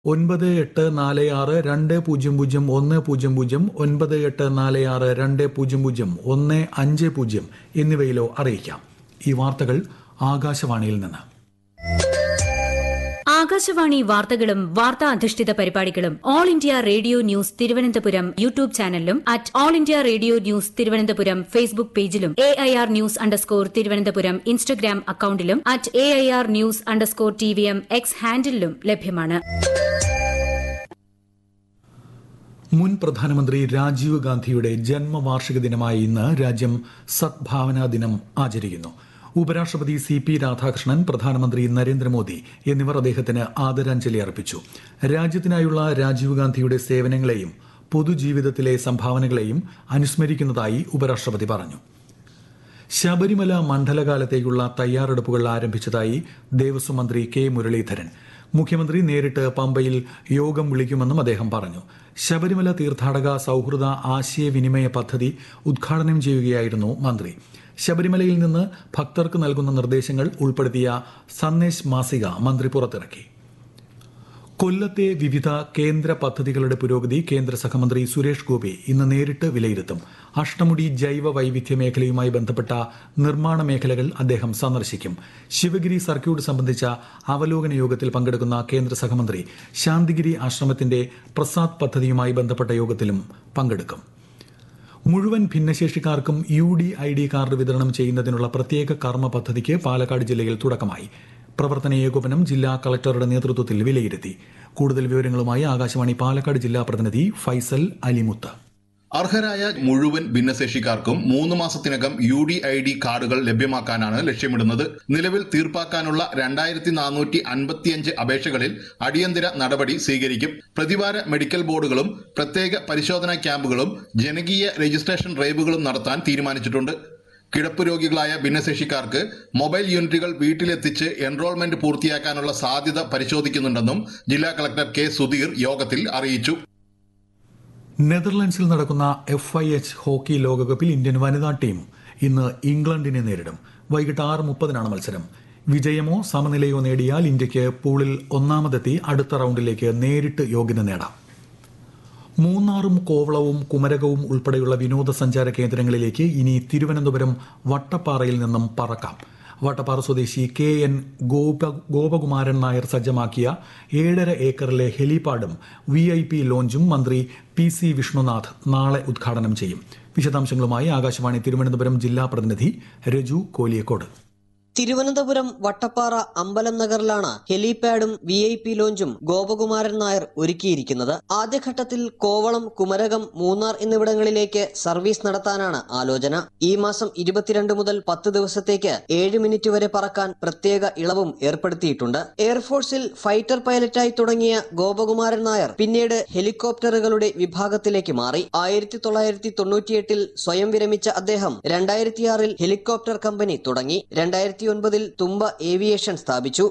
ഒൻപത് എട്ട് നാല് ആറ് രണ്ട് പൂജ്യം പൂജ്യം ഒന്ന് പൂജ്യം പൂജ്യം ഒൻപത് എട്ട് നാല് ആറ് രണ്ട് പൂജ്യം പൂജ്യം ഒന്ന് അഞ്ച് പൂജ്യം എന്നിവയിലോ അറിയിക്കാം ഈ വാർത്തകൾ ആകാശവാണിയിൽ നിന്ന് ആകാശവാണി വാർത്തകളും വാർത്താ അധിഷ്ഠിത പരിപാടികളും All India Radio News Thiruvananthapuram YouTube ചാനലിലും at All India Radio News Thiruvananthapuram Facebook പേജിലും A I R news underscore Thiruvananthapuram Instagram അക്കൌണ്ടിലും at A I R news underscore T V M X ഹാൻഡിലും ലഭ്യമാണ് മുൻ പ്രധാനമന്ത്രി രാജീവ് ഗാന്ധിയുടെ ജന്മവാർഷിക ദിനമായ ഇന്ന് രാജ്യം സദ്ഭാവനാ ദിനം ആചരിക്കുന്നു ഉപരാഷ്ട്രപതി സി പി രാധാകൃഷ്ണൻ പ്രധാനമന്ത്രി നരേന്ദ്രമോദി എന്നിവർ അദ്ദേഹത്തിന് ആദരാഞ്ജലി അർപ്പിച്ചു രാജ്യത്തിനായുള്ള രാജീവ് ഗാന്ധിയുടെ സേവനങ്ങളെയും പൊതുജീവിതത്തിലെ സംഭാവനകളെയും അനുസ്മരിക്കുന്നതായി ഉപരാഷ്ട്രപതി പറഞ്ഞു ശബരിമല മണ്ഡലകാലത്തേക്കുള്ള തയ്യാറെടുപ്പുകൾ ആരംഭിച്ചതായി ദേവസ്വം മന്ത്രി കെ മുരളീധരൻ മുഖ്യമന്ത്രി നേരിട്ട് പമ്പയിൽ യോഗം വിളിക്കുമെന്നും അദ്ദേഹം പറഞ്ഞു ശബരിമല തീർത്ഥാടക സൌഹൃദ ആശയവിനിമയ പദ്ധതി ഉദ്ഘാടനം ചെയ്യുകയായിരുന്നു മന്ത്രി ശബരിമലയിൽ നിന്ന് ഭക്തർക്ക് നൽകുന്ന നിർദ്ദേശങ്ങൾ ഉൾപ്പെടുത്തിയ സന്ദേശ് മാസിക മന്ത്രി പുറത്തിറക്കി കൊല്ലത്തെ വിവിധ കേന്ദ്ര പദ്ധതികളുടെ പുരോഗതി കേന്ദ്ര സഹമന്ത്രി സുരേഷ് ഗോപി ഇന്ന് നേരിട്ട് വിലയിരുത്തും അഷ്ടമുടി ജൈവ വൈവിധ്യ മേഖലയുമായി ബന്ധപ്പെട്ട നിർമ്മാണ മേഖലകൾ അദ്ദേഹം സന്ദർശിക്കും ശിവഗിരി സർക്യൂട്ട് സംബന്ധിച്ച അവലോകന യോഗത്തിൽ പങ്കെടുക്കുന്ന കേന്ദ്ര സഹമന്ത്രി ശാന്തിഗിരി ആശ്രമത്തിന്റെ പ്രസാദ് പദ്ധതിയുമായി ബന്ധപ്പെട്ട യോഗത്തിലും പങ്കെടുക്കും മുഴുവൻ ഭിന്നശേഷിക്കാർക്കും U D I D card വിതരണം ചെയ്യുന്നതിനുള്ള പ്രത്യേക കർമ്മ പദ്ധതിക്ക് പാലക്കാട് ജില്ലയിൽ തുടക്കമായി പ്രവർത്തന ഏകോപനം ജില്ലാ കളക്ടറുടെ നേതൃത്വത്തിൽ വിലയിരുത്തി കൂടുതൽ വിവരങ്ങളുമായി ആകാശവാണി പാലക്കാട് ജില്ലാ പ്രതിനിധി ഫൈസൽ അലിമുത്ത് അർഹരായ മുഴുവൻ ഭിന്നശേഷിക്കാർക്കും മൂന്ന് മാസത്തിനകം യു ഡി ഐ ഡി കാർഡുകൾ ലഭ്യമാക്കാനാണ് ലക്ഷ്യമിടുന്നത് നിലവിൽ തീർപ്പാക്കാനുള്ള രണ്ടായിരത്തി നാനൂറ്റി അൻപത്തിയഞ്ച് അപേക്ഷകളിൽ അടിയന്തര നടപടി സ്വീകരിക്കും പ്രതിവാര മെഡിക്കൽ ബോർഡുകളും പ്രത്യേക പരിശോധനാ ക്യാമ്പുകളും ജനകീയ രജിസ്ട്രേഷൻ ഡ്രൈവുകളും നടത്താൻ തീരുമാനിച്ചിട്ടുണ്ട് കിടപ്പ് രോഗികളായ ഭിന്നശേഷിക്കാർക്ക് മൊബൈൽ യൂണിറ്റുകൾ വീട്ടിലെത്തിച്ച് എൻറോൾമെന്റ് പൂർത്തിയാക്കാനുള്ള സാധ്യത പരിശോധിക്കുന്നുണ്ടെന്നും ജില്ലാ കളക്ടർ കെ സുധീർ യോഗത്തിൽ അറിയിച്ചു നെതർലൻഡ്സിൽ നടക്കുന്ന എഫ് ഐ എച്ച് ഹോക്കി ലോകകപ്പിൽ ഇന്ത്യൻ വനിതാ ടീം ഇന്ന് ഇംഗ്ലണ്ടിനെ നേരിടും വൈകിട്ട് ആറ് മുപ്പതിനാണ് മത്സരം വിജയമോ സമനിലയോ നേടിയാൽ ഇന്ത്യക്ക് പൂളിൽ ഒന്നാമതെത്തി അടുത്ത റൌണ്ടിലേക്ക് നേരിട്ട് യോഗ്യത നേടാം മൂന്നാറും കോവളവും കുമരകവും ഉൾപ്പെടെയുള്ള വിനോദസഞ്ചാര കേന്ദ്രങ്ങളിലേക്ക് ഇനി തിരുവനന്തപുരം വട്ടപ്പാറയിൽ നിന്നും പറക്കാം വട്ടപ്പാറ സ്വദേശി കെ എൻ ഗോപ ഗോപകുമാരൻ നായർ സജ്ജമാക്കിയ ഏഴര ഏക്കറിലെ ഹെലിപാഡും വി ഐ പി ലോഞ്ചും മന്ത്രി പി സി വിഷ്ണുനാഥ് നാളെ ഉദ്ഘാടനം ചെയ്യും വിശദാംശങ്ങളുമായി ആകാശവാണി തിരുവനന്തപുരം ജില്ലാ പ്രതിനിധി രജു കോലിയക്കോട് തിരുവനന്തപുരം വട്ടപ്പാറ അമ്പലം നഗറിലാണ് ഹെലിപാഡും വി ഐ പി ലോഞ്ചും ഗോപകുമാരൻ നായർ ഒരുക്കിയിരിക്കുന്നത് ആദ്യഘട്ടത്തിൽ കോവളം കുമരകം മൂന്നാർ എന്നിവിടങ്ങളിലേക്ക് സർവീസ് നടത്താനാണ് ആലോചന ഈ മാസം ഇരുപത്തിരണ്ട് മുതൽ പത്ത് ദിവസത്തേക്ക് ഏഴ് മിനിറ്റ് വരെ പറക്കാൻ പ്രത്യേക ഇളവും ഏർപ്പെടുത്തിയിട്ടുണ്ട് എയർഫോഴ്സിൽ ഫൈറ്റർ പൈലറ്റായി തുടങ്ങിയ ഗോപകുമാരൻ നായർ പിന്നീട് ഹെലികോപ്റ്ററുകളുടെ വിഭാഗത്തിലേക്ക് മാറി ആയിരത്തി തൊള്ളായിരത്തി തൊണ്ണൂറ്റിയെട്ടിൽ സ്വയം വിരമിച്ച അദ്ദേഹം രണ്ടായിരത്തിയാറിൽ ഹെലികോപ്റ്റർ കമ്പനി തുടങ്ങി രണ്ടായിരത്തി ഒൻപതിൽ തുമ്പ ഏവിയേഷൻ സ്ഥാപിച്ചു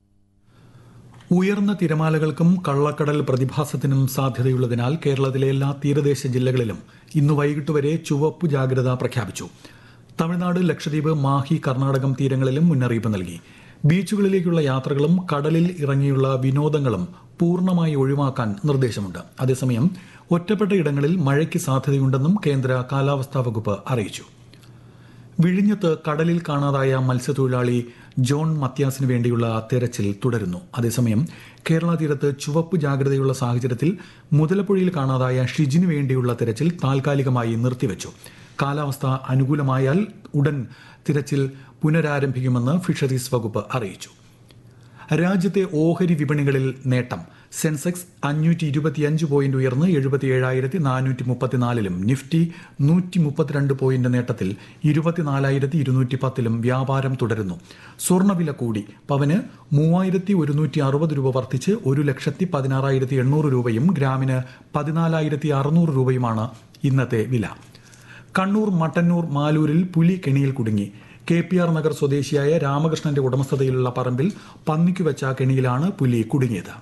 ഉയർന്ന തിരമാലകൾക്കും കള്ളക്കടൽ പ്രതിഭാസത്തിനും സാധ്യതയുള്ളതിനാൽ കേരളത്തിലെ എല്ലാ തീരദേശ ജില്ലകളിലും ഇന്ന് വൈകിട്ട് വരെ ചുവപ്പ് ജാഗ്രത പ്രഖ്യാപിച്ചു തമിഴ്നാട് ലക്ഷദ്വീപ് മാഹി കർണാടകം തീരങ്ങളിലും മുന്നറിയിപ്പ് നൽകി ബീച്ചുകളിലേക്കുള്ള യാത്രകളും കടലിൽ ഇറങ്ങിയുള്ള വിനോദങ്ങളും പൂർണ്ണമായി ഒഴിവാക്കാൻ നിർദ്ദേശമുണ്ട് അതേസമയം ഒറ്റപ്പെട്ട ഇടങ്ങളിൽ മഴയ്ക്ക് സാധ്യതയുണ്ടെന്നും കേന്ദ്ര കാലാവസ്ഥാ വകുപ്പ് അറിയിച്ചു വിഴിഞ്ഞത്ത് കടലിൽ കാണാതായ മത്സ്യത്തൊഴിലാളി ജോൺ മത്യാസിന് വേണ്ടിയുള്ള തെരച്ചിൽ തുടരുന്നു അതേസമയം കേരള തീരത്ത് ചുവപ്പ് ജാഗ്രതയുള്ള സാഹചര്യത്തിൽ മുതലപ്പുഴയിൽ കാണാതായ ഷിജിനു വേണ്ടിയുള്ള തെരച്ചിൽ താൽക്കാലികമായി നിർത്തിവച്ചു കാലാവസ്ഥ അനുകൂലമായാൽ ഉടൻ തിരച്ചിൽ പുനരാരംഭിക്കുമെന്ന് ഫിഷറീസ് വകുപ്പ് അറിയിച്ചു രാജ്യത്തെ ഓഹരി വിപണികളിൽ നേട്ടം സെൻസെക്സ് അഞ്ഞൂറ്റി ഇരുപത്തിയഞ്ച് പോയിന്റ് ഉയർന്ന് എഴുപത്തിയേഴായിരത്തി നാനൂറ്റി മുപ്പത്തിനാലിലും നിഫ്റ്റി നൂറ്റി മുപ്പത്തിരണ്ട് പോയിന്റ് നേട്ടത്തിൽ ഇരുപത്തിനാലായിരത്തി ഇരുന്നൂറ്റി പത്തിലും വ്യാപാരം തുടരുന്നു സ്വർണ്ണവില കൂടി പവന് മൂവായിരത്തി ഒരുന്നൂറ്റി അറുപത് രൂപ വർദ്ധിച്ച് ഒരു ലക്ഷത്തി പതിനാറായിരത്തി എണ്ണൂറ് രൂപയും ഗ്രാമിന് പതിനാലായിരത്തി അറുന്നൂറ് രൂപയുമാണ് ഇന്നത്തെ വില കണ്ണൂർ മട്ടന്നൂർ മാലൂരിൽ പുലി കെണിയിൽ കുടുങ്ങി കെ പി ആർ നഗർ സ്വദേശിയായ രാമകൃഷ്ണന്റെ ഉടമസ്ഥതയിലുള്ള പറമ്പിൽ പന്നിക്കു വെച്ച കെണിയിലാണ് പുലി കുടുങ്ങിയത്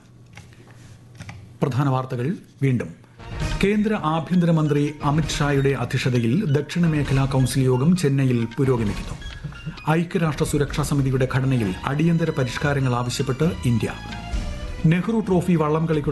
പ്രധാന വാർത്തകൾ വീണ്ടും കേന്ദ്ര ആഭ്യന്തരമന്ത്രി അമിത് ഷായുടെ അധ്യക്ഷതയിൽ ദക്ഷിണ മേഖലാ കൌൺസിൽ യോഗം ചെന്നൈയിൽ പുരോഗമിക്കുന്നു ഐക്യരാഷ്ട്ര സുരക്ഷാ സമിതിയുടെ ഘടനയിൽ അടിയന്തര പരിഷ്കാരങ്ങൾ ആവശ്യപ്പെട്ട് ഇന്ത്യ നെഹ്റു ട്രോഫി വള്ളം കളിക്കുള്ള